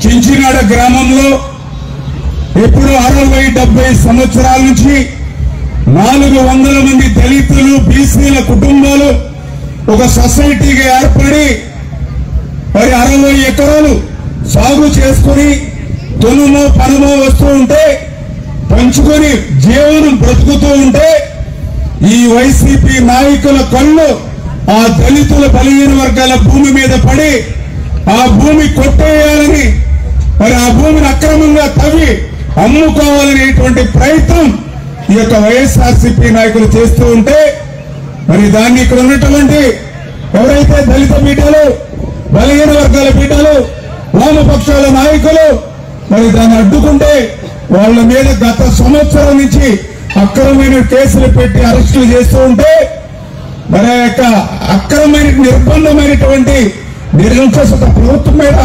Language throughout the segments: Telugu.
చించినాడ గ్రామంలో ఇప్పుడు అరవై డెబ్బై సంవత్సరాల నుంచి నాలుగు వందల మంది దళితులు బీసీల కుటుంబాలు ఒక సొసైటీగా ఏర్పడి మరి అరవై ఎకరాలు సాగు చేసుకుని తొలుమో పనుమో వస్తూ ఉంటే పంచుకొని జీవనం బ్రతుకుతూ ఉంటే ఈ వైసీపీ నాయకుల కళ్ళు ఆ దళితుల బలహీన వర్గాల భూమి మీద పడి ఆ భూమి కొట్టేయాలని మరి ఆ భూమిని అక్రమంగా తవ్వి అమ్ముకోవాలనేటువంటి ప్రయత్నం ఈ యొక్క వైఎస్ఆర్సీపీ నాయకులు చేస్తూ ఉంటే మరి దాన్ని ఇక్కడ ఉన్నటువంటి ఎవరైతే దళిత పీఠాలు బలహీన వర్గాల పీఠాలు వామపక్షాల నాయకులు మరి దాన్ని అడ్డుకుంటే వాళ్ళ మీద గత సంవత్సరం నుంచి అక్రమమైన కేసులు పెట్టి అరెస్టులు చేస్తూ ఉంటే మరి ఆ యొక్క అక్రమమైన నిర్బంధమైనటువంటి నిరంకుశత ప్రభుత్వం మీద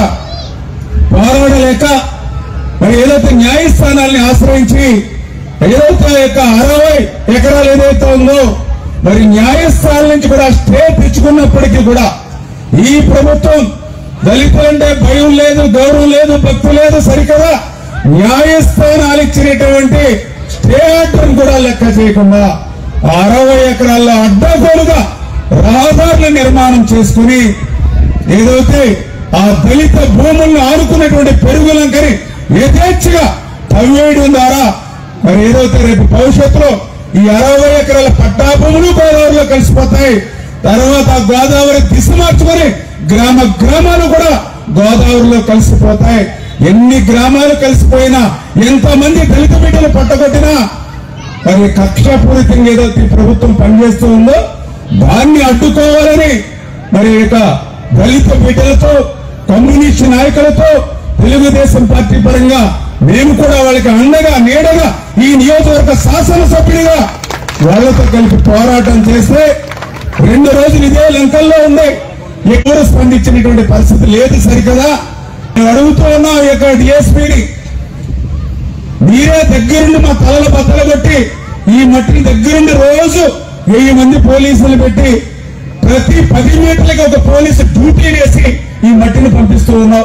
పోరాడలేక మరి ఏదైతే న్యాయస్థానాల్ని ఆశ్రయించి ఏదైతే ఆ యొక్క అరవై ఎకరాలు ఏదైతే ఉందో మరి న్యాయస్థానం నుంచి కూడా స్టే తెచ్చుకున్నప్పటికీ కూడా ఈ ప్రభుత్వం దళితులంటే భయం లేదు గౌరవం లేదు భక్తి లేదు సరికదా న్యాయస్థానాలు ఇచ్చినటువంటి స్టే ఆర్డర్ కూడా లెక్క చేయకుండా ఆ అరవై ఎకరాల్లో అడ్డగోలుగా రహదారుల నిర్మాణం చేసుకుని ఏదైతే ఆ దళిత భూములను ఆనుకున్నటువంటి పెరుగులంకని యథేచ్ఛగా తవ్వేయడం ద్వారా మరి ఏదైతే రేపు భవిష్యత్తులో ఈ అరవై ఎకరాల పట్టా భూములు గోదావరిలో కలిసిపోతాయి తర్వాత ఆ గోదావరి దిశ మార్చుకొని గ్రామ గ్రామాలు కూడా గోదావరిలో కలిసిపోతాయి ఎన్ని గ్రామాలు కలిసిపోయినా ఎంతమంది దళిత బిడ్డలు పట్టగొట్టినా మరి కక్షపూరితంగా ఏదైతే ఈ ప్రభుత్వం పనిచేస్తూ ఉందో దాన్ని అడ్డుకోవాలని మరి ఇక దళిత బిడ్డలతో కమ్యూనిస్ట్ నాయకులతో తెలుగుదేశం పార్టీ పరంగా మేము కూడా వాళ్ళకి అండగా నీడగా ఈ నియోజకవర్గ శాసనసభ్యుడిగా వాళ్ళతో కలిపి పోరాటం చేస్తే రెండు రోజులు ఇదే లంకల్లో ఉండే ఎవరు స్పందించినటువంటి పరిస్థితి లేదు సరికదా నేను అడుగుతూ ఉన్నా ఈ యొక్క డిఎస్పీని మీరే దగ్గరుండి మా తలల బద్దలు కొట్టి ఈ మట్టిని దగ్గరుండి రోజు వెయ్యి మంది పోలీసులు పెట్టి ప్రతి పది మీటర్లకి ఒక పోలీసు డ్యూటీ వేసి ఈ మట్టిని పంపిస్తూ ఉన్నాం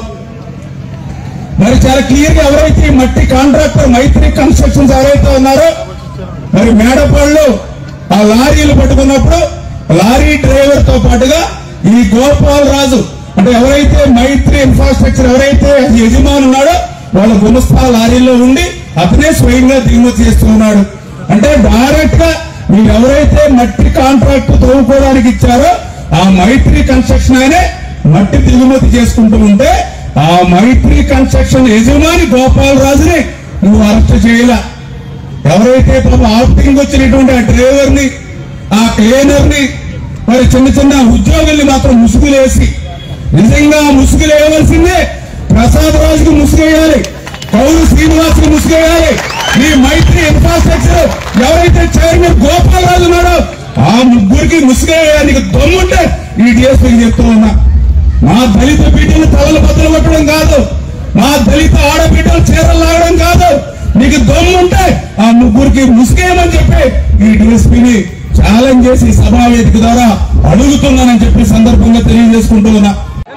మరి చాలా క్లియర్ గా ఎవరైతే ఈ మట్టి కాంట్రాక్టర్ మైత్రి కన్స్ట్రక్షన్స్ ఎవరైతే ఉన్నారో మరి మేడపాళ్ళు ఆ లారీలు పట్టుకున్నప్పుడు లారీ డ్రైవర్ తో పాటుగా ఈ గోపాల్ రాజు అంటే ఎవరైతే మైత్రి ఇన్ఫ్రాస్ట్రక్చర్ ఎవరైతే యజమాని ఉన్నాడో వాళ్ళ గుమస్తా లారీలో ఉండి అతనే స్వయంగా దిగుమతి చేస్తూ ఉన్నాడు అంటే డైరెక్ట్ గా మీరు ఎవరైతే మట్టి కాంట్రాక్ట్ తవ్వుకోవడానికి ఇచ్చారో ఆ మైత్రి కన్స్ట్రక్షన్ ఆయనే మట్టి దిగుమతి చేసుకుంటూ ఉంటే ఆ మైత్రి కన్స్ట్రక్షన్ యజమాని గోపాల్ రాజుని నువ్వు అరెస్ట్ చేయలే ఎవరైతే పాప ఆప్టింగ్ వచ్చినటువంటి ఆ డ్రైవర్ ని ఆ క్లీనర్ ని మరి చిన్న చిన్న ఉద్యోగుల్ని మాత్రం ముసుగులేసి నిజంగా ముసుగులు వేయవలసిందే ప్రసాద్ రాజుకు ముసుగేయాలి కౌలు శ్రీనివాస్ కు ముసుగేయాలి ఈ మైత్రి ఇన్ఫ్రాస్ట్రక్చర్ ఎవరైతే చైర్మన్ గోపాల్ రాజు ఉన్నాడో ఆ ముగ్గురికి ముసుగేయడానికి దమ్ముంటే ఈ డిఎస్పీకి చెప్తూ ఉన్నా మా దళిత బిడ్డలు తలలు బద్దలు కొట్టడం కాదు మా దళిత ఆడబిడ్డలు చీరలు లాగడం కాదు నీకు దమ్ముంటే ఆ ముగ్గురికి ముసుగేయమని చెప్పి ఈ డిఎస్పీని ఛాలెంజ్ చేసి సభా వేదిక ద్వారా అడుగుతున్నానని చెప్పి సందర్భంగా తెలియజేసుకుంటూ ఉన్నా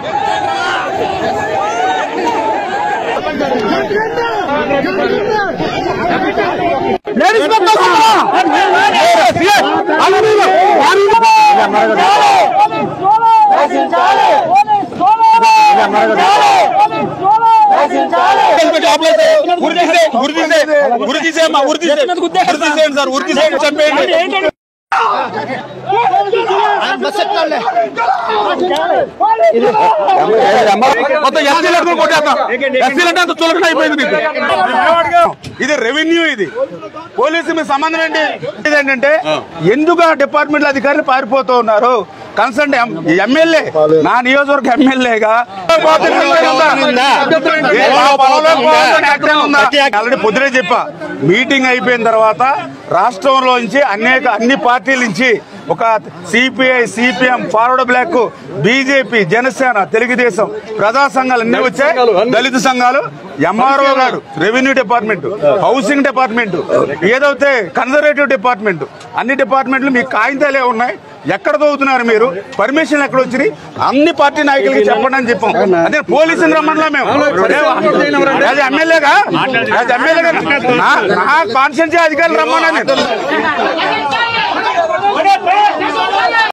ఉరి తీసేయమ్మా ఉరి తీసే ఉరి తీసేయండి సార్ ఉరి తీసేయండి చంపేయండి మొత్తం ఎస్సీలు అడుగులు కొట్టేద్దాం ఎస్సీలు అంటే అంత చులకన అయిపోయింది మీకు ఇది రెవెన్యూ ఇది పోలీసు మీ సంబంధం ఏంటి ఇది ఏంటంటే ఎందుకు ఆ డిపార్ట్మెంట్ అధికారులు పారిపోతూ ఉన్నారు కన్సర్న్ ఎమ్మెల్యే నా నియోజకవర్గ ఎమ్మెల్యేగా ఆల్రెడీ పొద్దునే చెప్పా మీటింగ్ అయిపోయిన తర్వాత రాష్ట్రంలోంచి అనేక అన్ని పార్టీల నుంచి ఒక CPI CPM forward bloc BJP Janasena Telugu Desam ప్రజా సంఘాలు అన్ని వచ్చాయి దళిత సంఘాలు ఎంఆర్ఓ గారు రెవెన్యూ డిపార్ట్మెంట్ హౌసింగ్ డిపార్ట్మెంట్ ఏదైతే కన్జర్వేటివ్ డిపార్ట్మెంట్ అన్ని డిపార్ట్మెంట్లు మీ కాగితాలే ఉన్నాయి ఎక్కడ తవ్వుతున్నారు మీరు పర్మిషన్ ఎక్కడ వచ్చింది అన్ని పార్టీ నాయకులకి చెప్పండి అని చెప్పాం అదే పోలీసుని రమ్మన్నా మేము అది ఎమ్మెల్యేగా అది ఎమ్మెల్యేగా నా కాన్స్టిట్యూన్సీ అధికారులు రమ్మన్నా నేను